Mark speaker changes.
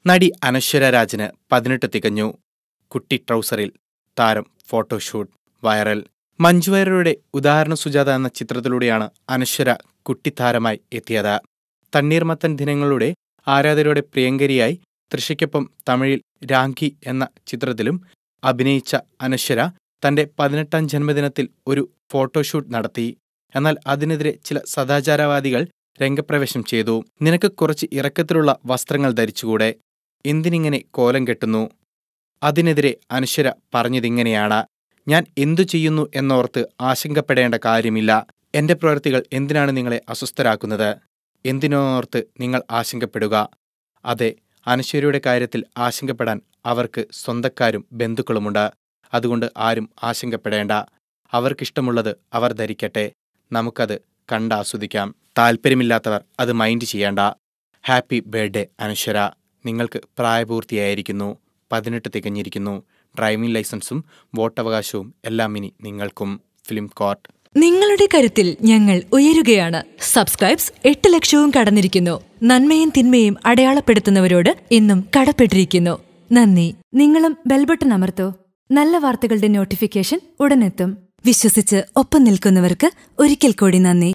Speaker 1: നടി അനശ്വര രാജന് പതിനെട്ട് തികഞ്ഞു കുട്ടി ട്രൗസറിൽ താരം ഫോട്ടോഷൂട്ട് വൈറൽ മഞ്ജുവാര്യരുടെ ഉദാഹരണ സുജാത എന്ന ചിത്രത്തിലൂടെയാണ് അനശ്വര കുട്ടിത്താരമായി എത്തിയത് തണ്ണീർമത്തൻ ദിനങ്ങളുടെ ആരാധകരുടെ പ്രിയങ്കരിയായി തൃശയ്ക്കൊപ്പം തമിഴിൽ രാഖി എന്ന ചിത്രത്തിലും അഭിനയിച്ച അനശ്വര തന്റെ പതിനെട്ടാം ജന്മദിനത്തിൽ ഒരു ഫോട്ടോഷൂട്ട് നടത്തി എന്നാൽ അതിനെതിരെ ചില സദാചാരവാദികൾ രംഗപ്രവേശം ചെയ്തു നിനക്ക് കുറച്ച് ഇറക്കത്തിലുള്ള വസ്ത്രങ്ങൾ ധരിച്ചുകൂടെ എന്തിനിങ്ങനെ കോലം കെട്ടുന്നു അതിനെതിരെ അനശ്വര പറഞ്ഞതിങ്ങനെയാണ് ഞാൻ എന്തു ചെയ്യുന്നു എന്നോർത്ത് ആശങ്കപ്പെടേണ്ട കാര്യമില്ല എന്റെ പ്രവൃത്തികൾ എന്തിനാണ് നിങ്ങളെ അസ്വസ്ഥരാക്കുന്നത് എന്തിനോർത്ത് നിങ്ങൾ ആശങ്കപ്പെടുക അതെ അനശ്വരയുടെ കാര്യത്തിൽ ആശങ്കപ്പെടാൻ അവർക്ക് സ്വന്തക്കാരും ബന്ധുക്കളുമുണ്ട് അതുകൊണ്ട് ആരും ആശങ്കപ്പെടേണ്ട അവർക്കിഷ്ടമുള്ളത് അവർ ധരിക്കട്ടെ നമുക്കത് കണ്ടാസ്വദിക്കാം താല്പര്യമില്ലാത്തവർ അത് മൈൻഡ് ചെയ്യേണ്ട ഹാപ്പി ബർത്ത്ഡേ അനശ്വര നിങ്ങൾക്ക് പ്രായപൂർത്തിയായിരിക്കുന്നു പതിനെട്ട് തികഞ്ഞിരിക്കുന്നു ഡ്രൈവിംഗ് ലൈസൻസും വോട്ടവകാശവും എല്ലാം ഇനി നിങ്ങൾക്കും ഫിലിം കോർട്ട്
Speaker 2: നിങ്ങളുടെ കരുത്തിൽ ഞങ്ങൾ ഉയരുകയാണ് സബ്സ്ക്രൈബ്സ് എട്ട് ലക്ഷവും കടന്നിരിക്കുന്നു നന്മയും തിന്മയും അടയാളപ്പെടുത്തുന്നവരോട് ഇന്നും കടപ്പെട്ടിരിക്കുന്നു നന്ദി നിങ്ങളും ബെൽബട്ടൺ അമർത്തോ നല്ല വാർത്തകളുടെ നോട്ടിഫിക്കേഷൻ ഉടനെത്തും വിശ്വസിച്ച് ഒപ്പം നിൽക്കുന്നവർക്ക് ഒരിക്കൽ കൂടി നന്ദി